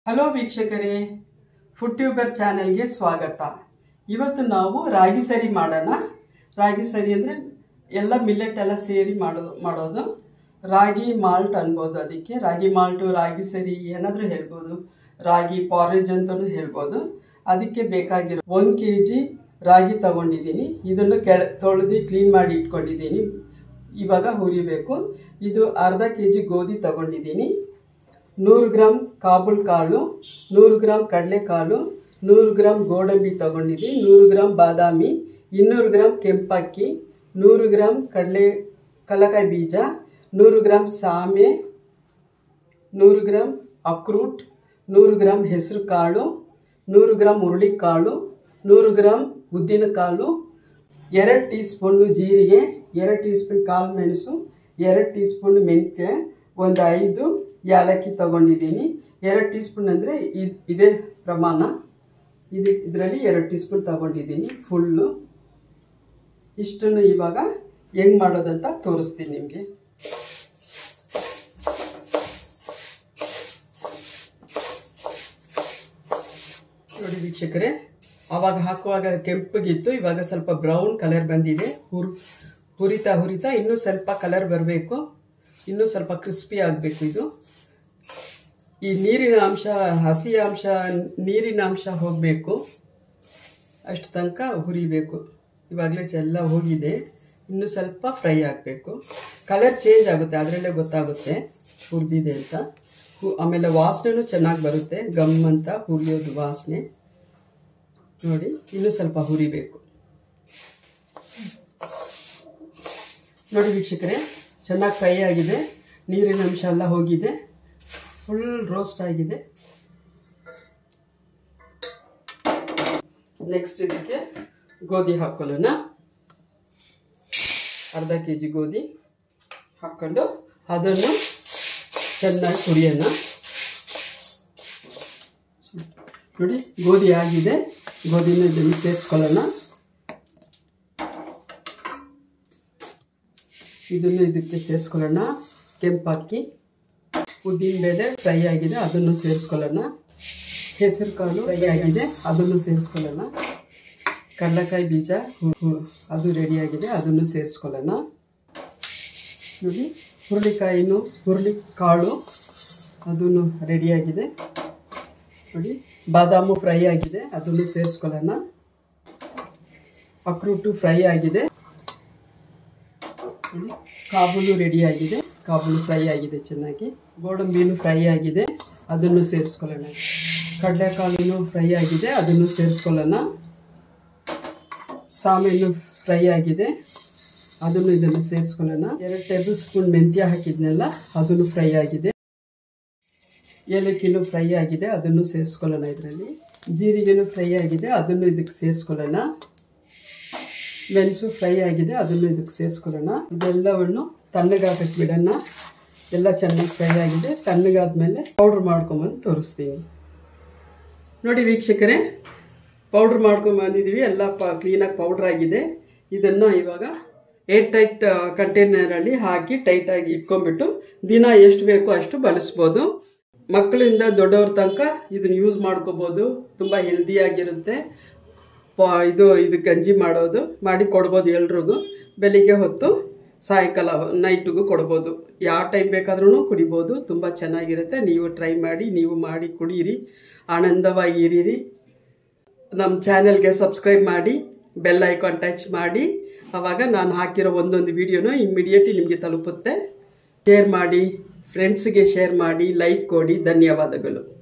hello ವೀಕ್ಷಕರೇ food tuber ಚಾನೆಲ್ಗೆ ಸ್ವಾಗತ ಇವತ್ತು ನಾವು ರಾಗಿ ಸರಿ ಮಾಡೋಣ ರಾಗಿ ಸರಿ ಅಂದರೆ ಎಲ್ಲ ಮಿಲ್ಲೆಟ್ ಎಲ್ಲ ಸೇರಿ ಮಾಡೋದು ಮಾಡೋದು ರಾಗಿ ಮಾಲ್ಟ್ ಅನ್ಬೋದು ಅದಕ್ಕೆ ರಾಗಿ ಮಾಲ್ಟು ರಾಗಿ ಸರಿ ಏನಾದರೂ ಹೇಳ್ಬೋದು ರಾಗಿ ಪಾರೇಜ್ ಅಂತಲೂ ಹೇಳ್ಬೋದು ಅದಕ್ಕೆ ಬೇಕಾಗಿರೋ ಒಂದು ಕೆ ಜಿ ರಾಗಿ ತಗೊಂಡಿದ್ದೀನಿ ಇದನ್ನು ಕೆಳ ತೊಳೆದು ಕ್ಲೀನ್ ಮಾಡಿ ಇಟ್ಕೊಂಡಿದ್ದೀನಿ ಇವಾಗ ಹುರಿಬೇಕು ಇದು ಅರ್ಧ ಕೆ ಜಿ ಗೋಧಿ ತಗೊಂಡಿದ್ದೀನಿ ನೂರು ಗ್ರಾಮ್ ಕಾಬುಲ್ ಕಾಳು ನೂರು ಗ್ರಾಮ್ ಕಡಲೆಕಾಳು ನೂರು ಗ್ರಾಮ್ ಗೋಡಂಬಿ ತಗೊಂಡಿದ್ದೀನಿ ನೂರು ಗ್ರಾಮ್ ಬಾದಾಮಿ ಇನ್ನೂರು ಗ್ರಾಮ್ ಕೆಂಪಕ್ಕಿ ನೂರು ಗ್ರಾಮ್ ಕಡಲೆ ಕಲಕಾಯಿ ಬೀಜ ನೂರು ಗ್ರಾಮ್ ಸಾಮೆ ನೂರು ಗ್ರಾಮ್ ಅಕ್ರೂಟ್ ನೂರು ಗ್ರಾಮ್ ಹೆಸರು ಕಾಳು ನೂರು ಗ್ರಾಮ್ ಹುರುಳಿಕಾಳು ನೂರು ಗ್ರಾಮ್ ಉದ್ದಿನ ಕಾಳು ಎರಡು ಟೀ ಸ್ಪೂನು ಜೀರಿಗೆ ಎರಡು ಟೀ ಸ್ಪೂನ್ ಕಾಳು ಮೆಣಸು ಎರಡು ಟೀ ಸ್ಪೂನ್ ಮೆಂತ್ಯ ಒಂದು ಐದು ಏಲಕ್ಕಿ ತಗೊಂಡಿದ್ದೀನಿ ಎರಡು ಟೀ ಸ್ಪೂನ್ ಅಂದರೆ ಇದೇ ಪ್ರಮಾಣ ಇದು ಇದರಲ್ಲಿ ಎರಡು ಟೀ ಸ್ಪೂನ್ ತಗೊಂಡಿದ್ದೀನಿ ಫುಲ್ಲು ಇಷ್ಟನ್ನು ಇವಾಗ ಹೆಂಗೆ ಮಾಡೋದಂತ ತೋರಿಸ್ತೀನಿ ನಿಮಗೆ ನೋಡಿ ವೀಕ್ಷಕರೇ ಆವಾಗ ಹಾಕುವಾಗ ಕೆಂಪಗಿತ್ತು ಇವಾಗ ಸ್ವಲ್ಪ ಬ್ರೌನ್ ಕಲರ್ ಬಂದಿದೆ ಹುರ್ ಹುರಿತಾ ಹುರಿತಾ ಇನ್ನೂ ಸ್ವಲ್ಪ ಕಲರ್ ಬರಬೇಕು ಇನ್ನೂ ಸ್ವಲ್ಪ ಕ್ರಿಸ್ಪಿ ಆಗಬೇಕು ಇದು ಈ ನೀರಿನ ಅಂಶ ಹಸಿ ಅಂಶ ನೀರಿನ ಅಂಶ ಹೋಗಬೇಕು ಅಷ್ಟು ತನಕ ಹುರಿಬೇಕು ಇವಾಗಲೇ ಎಲ್ಲ ಹೋಗಿದೆ ಇನ್ನೂ ಸ್ವಲ್ಪ ಫ್ರೈ ಆಗಬೇಕು ಕಲರ್ ಚೇಂಜ್ ಆಗುತ್ತೆ ಅದರಲ್ಲೇ ಗೊತ್ತಾಗುತ್ತೆ ಹುರಿದಿದೆ ಅಂತ ಹು- ಆಮೇಲೆ ವಾಸನೆನೂ ಚೆನ್ನಾಗಿ ಬರುತ್ತೆ ಗಮ್ ಅಂತ ಹುರಿಯೋದು ವಾಸನೆ ನೋಡಿ ಇನ್ನೂ ಸ್ವಲ್ಪ ಹುರಿಬೇಕು ನೋಡಿ ವೀಕ್ಷಕರೇ ಚೆನ್ನಾಗಿ ಫ್ರೈ ಆಗಿದೆ ನೀರಿನ ಅಂಶ ಎಲ್ಲ ಹೋಗಿದೆ ಫುಲ್ ರೋಸ್ಟ್ ಆಗಿದೆ ನೆಕ್ಸ್ಟ್ ಇದಕ್ಕೆ ಗೋಧಿ ಹಾಕೊಳ್ಳೋಣ ಅರ್ಧ ಕೆ ಜಿ ಗೋಧಿ ಹಾಕ್ಕೊಂಡು ಅದನ್ನು ಚೆನ್ನಾಗಿ ಹುರಿಯೋಣ ನೋಡಿ ಗೋಧಿ ಆಗಿದೆ ಗೋಧಿನ ಇದನ್ನು ಸೇರಿಸ್ಕೊಳ್ಳೋಣ ಇದನ್ನು ಇದಕ್ಕೆ ಸೇರಿಸ್ಕೊಳ್ಳೋಣ ಕೆಂಪಕ್ಕಿ ಉದ್ದಿನ ಬೇಳೆ ಫ್ರೈ ಆಗಿದೆ ಅದನ್ನು ಸೇರಿಸ್ಕೊಳ್ಳೋಣ ಹೆಸರು ಕಾಳು ಫ್ರೈ ಆಗಿದೆ ಅದನ್ನು ಸೇರಿಸ್ಕೊಳ್ಳೋಣ ಕಡಲೆಕಾಯಿ ಬೀಜ ಹು- ಹು- ಅದು ರೆಡಿಯಾಗಿದೆ ಅದನ್ನು ಸೇರಿಸ್ಕೊಳ್ಳೋಣ ನೋಡಿ ಹುರುಳಿಕಾಯಿನೂ ಹುರುಳಿ ಕಾಳು ಅದನ್ನು ರೆಡಿಯಾಗಿದೆ ನೋಡಿ ಬಾದಾಮು ಫ್ರೈ ಆಗಿದೆ ಅದನ್ನು ಸೇರಿಸ್ಕೊಳ್ಳೋಣ ಅಕ್ರೂಟು ಫ್ರೈ ಆಗಿದೆ ನೋಡಿ, ಕಾಬೂಲು ರೆಡಿ ಆಗಿದೆ ಕಾಬೂಲು ಫ್ರೈ ಆಗಿದೆ ಚೆನ್ನಾಗಿ ಗೋಡಂಬಿನೂ ಫ್ರೈ ಆಗಿದೆ ಅದನ್ನು ಸೇರಿಸ್ಕೊಳ್ಳೋಣ ಕಡಲೆಕಾಳಿನೂ ಫ್ರೈ ಆಗಿದೆ ಅದನ್ನು ಸೇರಿಸ್ಕೊಳ್ಳೋಣ ಸಾಮೆನು ಫ್ರೈ ಆಗಿದೆ ಅದನ್ನು ಇದನ್ನು ಸೇರಿಸ್ಕೊಳ್ಳೋಣ ಎರಡು ಟೇಬಲ್ ಸ್ಪೂನ್ ಮೆಂತ್ಯ ಹಾಕಿದ್ನಲ್ಲ ಅದನ್ನು ಫ್ರೈ ಆಗಿದೆ ಏಲಕ್ಕಿನೂ ಫ್ರೈ ಆಗಿದೆ ಅದನ್ನು ಸೇರಿಸ್ಕೊಳ್ಳೋಣ ಇದರಲ್ಲಿ ಜೀರಿಗೆನೂ ಫ್ರೈ ಆಗಿದೆ ಅದನ್ನು ಇದಕ್ಕೆ ಸೇರಿಸ್ಕೊಳ್ಳೋಣ ಮೆಣಸು ಫ್ರೈ ಆಗಿದೆ ಅದನ್ನು ಇದಕ್ಕೆ ಸೇರಿಸ್ಕೊಳ್ಳೋಣ ಇದೆಲ್ಲವನ್ನು ತಣ್ಣಗಾಕಕ್ಕೆ ಬಿಡೋಣ ಎಲ್ಲ ಚೆನ್ನಾಗಿ ಫ್ರೈ ಆಗಿದೆ ತಣ್ಣಗಾದ್ಮೇಲೆ ಪೌಡ್ರ್ ಮಾಡ್ಕೊಂಬಂದು ತೋರಿಸ್ತೀನಿ ನೋಡಿ ವೀಕ್ಷಕರೇ ಪೌಡ್ರ್ ಮಾಡ್ಕೊಂಬಂದಿದ್ದೀವಿ ಎಲ್ಲ ಪ ಕ್ಲೀನಾಗಿ ಪೌಡ್ರ್ ಆಗಿದೆ ಇದನ್ನು ಇವಾಗ ಏರ್ ಟೈಟ್ ಕಂಟೈನರಲ್ಲಿ ಹಾಕಿ ಟೈಟಾಗಿ ಇಟ್ಕೊಂಡ್ಬಿಟ್ಟು ದಿನ ಎಷ್ಟು ಬೇಕೋ ಅಷ್ಟು ಬಳಸ್ಬೋದು ಮಕ್ಕಳಿಂದ ದೊಡ್ಡವ್ರ ತನಕ ಇದನ್ನು ಯೂಸ್ ಮಾಡ್ಕೋಬೋದು ತುಂಬ ಹೆಲ್ದಿಯಾಗಿರುತ್ತೆ ಪ ಇದು ಇದು ಗಂಜಿ ಮಾಡೋದು ಮಾಡಿ ಕೊಡ್ಬೋದು ಎಲ್ರಿಗೂ ಬೆಳಿಗ್ಗೆ ಹೊತ್ತು ಸಾಯಂಕಾಲ ನೈಟಿಗೂ ಕೊಡ್ಬೋದು ಯಾವ ಟೈಮ್ ಬೇಕಾದ್ರೂ ಕುಡಿಬೋದು ತುಂಬ ಚೆನ್ನಾಗಿರುತ್ತೆ ನೀವು ಟ್ರೈ ಮಾಡಿ ನೀವು ಮಾಡಿ ಕುಡೀರಿ ಆನಂದವಾಗಿ ಇರೀರಿ ನಮ್ಮ ಚಾನೆಲ್ಗೆ ಸಬ್ಸ್ಕ್ರೈಬ್ ಮಾಡಿ ಬೆಲ್ ಐಕಾನ್ ಟಚ್ ಮಾಡಿ ಆವಾಗ ನಾನು ಹಾಕಿರೋ ಒಂದೊಂದು ವಿಡಿಯೋನು ಇಮ್ಮಿಡಿಯೇಟ್ಲಿ ನಿಮಗೆ ತಲುಪುತ್ತೆ ಶೇರ್ ಮಾಡಿ ಫ್ರೆಂಡ್ಸ್ಗೆ ಶೇರ್ ಮಾಡಿ ಲೈಕ್ ಕೊಡಿ ಧನ್ಯವಾದಗಳು